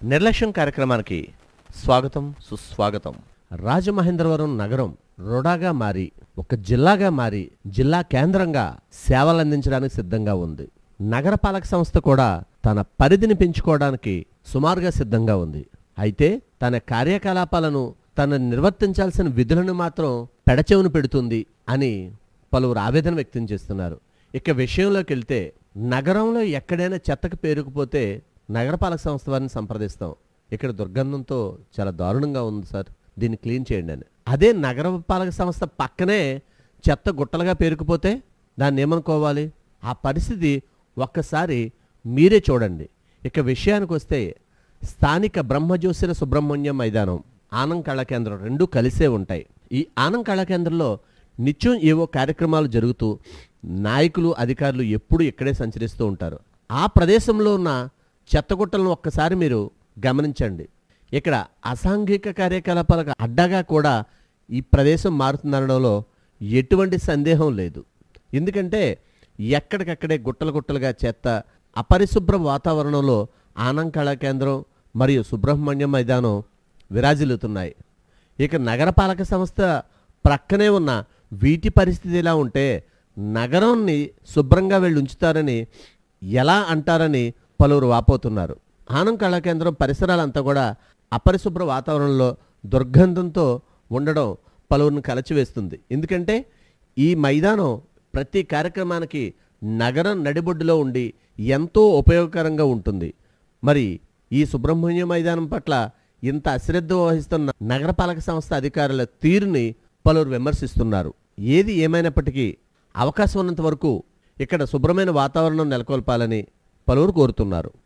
నిర్లక్ష్యం కార్యక్రమానికి స్వాగతం సుస్వాగతం రాజమహేంద్రవరం నగరం రొడాగా మారి ఒక జిల్లాగా మారి జిల్లా కేంద్రంగా సేవలు అందించడానికి సిద్ధంగా ఉంది నగరపాలక సంస్థ కూడా తన పరిధిని పెంచుకోవడానికి సుమారుగా సిద్ధంగా ఉంది అయితే తన కార్యకలాపాలను తను నిర్వర్తించాల్సిన విధులను మాత్రం పెడచెవును పెడుతుంది అని పలువురు ఆవేదన వ్యక్తం చేస్తున్నారు ఇక విషయంలోకి వెళ్తే నగరంలో ఎక్కడైనా చెత్తకు పేరుకుపోతే నగరపాలక సంస్థ వారిని సంప్రదిస్తాం ఇక్కడ దుర్గంధంతో చాలా దారుణంగా ఉంది సార్ దీన్ని క్లీన్ చేయండి అని అదే నగరపాలక సంస్థ పక్కనే చెత్త గుట్టలుగా పేరుకుపోతే దాన్ని ఏమనుకోవాలి ఆ పరిస్థితి ఒక్కసారి మీరే చూడండి ఇక విషయానికి వస్తే స్థానిక బ్రహ్మజ్యోతిర సుబ్రహ్మణ్యం మైదానం ఆనం కళా కేంద్రం రెండూ కలిసే ఉంటాయి ఈ ఆనం కళా కేంద్రంలో నిత్యం ఏవో కార్యక్రమాలు జరుగుతూ నాయకులు అధికారులు ఎప్పుడూ ఇక్కడే సంచరిస్తూ ఉంటారు ఆ ప్రదేశంలో ఉన్న చెత్తగుట్టలను ఒక్కసారి మీరు గమనించండి ఇక్కడ అసాంఘిక కార్యకలాపాలకు అడ్డగా కూడా ఈ ప్రదేశం మారుతుందనడంలో ఎటువంటి సందేహం లేదు ఎందుకంటే ఎక్కడికక్కడే గుట్టలు గుట్టలుగా చెత్త అపరిశుభ్ర వాతావరణంలో ఆనం కళా కేంద్రం మరియు సుబ్రహ్మణ్యం మైదానం విరాజిల్లుతున్నాయి ఇక నగరపాలక సంస్థ ప్రక్కనే ఉన్న వీటి పరిస్థితి ఎలా ఉంటే నగరాన్ని శుభ్రంగా వెళ్ళి ఉంచుతారని ఎలా అంటారని పలువురు వాపోతున్నారు ఆనం కళాకేంద్రం పరిసరాలంతా కూడా అపరిశుభ్ర వాతావరణంలో దుర్గంధంతో ఉండడం పలువురిని కలచివేస్తుంది ఎందుకంటే ఈ మైదానం ప్రతి కార్యక్రమానికి నగరం నడిబొడ్డులో ఉండి ఎంతో ఉపయోగకరంగా ఉంటుంది మరి ఈ సుబ్రహ్మణ్య మైదానం పట్ల ఇంత అశ్రద్ధ వహిస్తున్న నగరపాలక సంస్థ అధికారుల తీరుని పలువురు విమర్శిస్తున్నారు ఏది ఏమైనప్పటికీ అవకాశం ఉన్నంత వరకు ఇక్కడ శుభ్రమైన వాతావరణం నెలకొల్పాలని పలువురు కోరుతున్నారు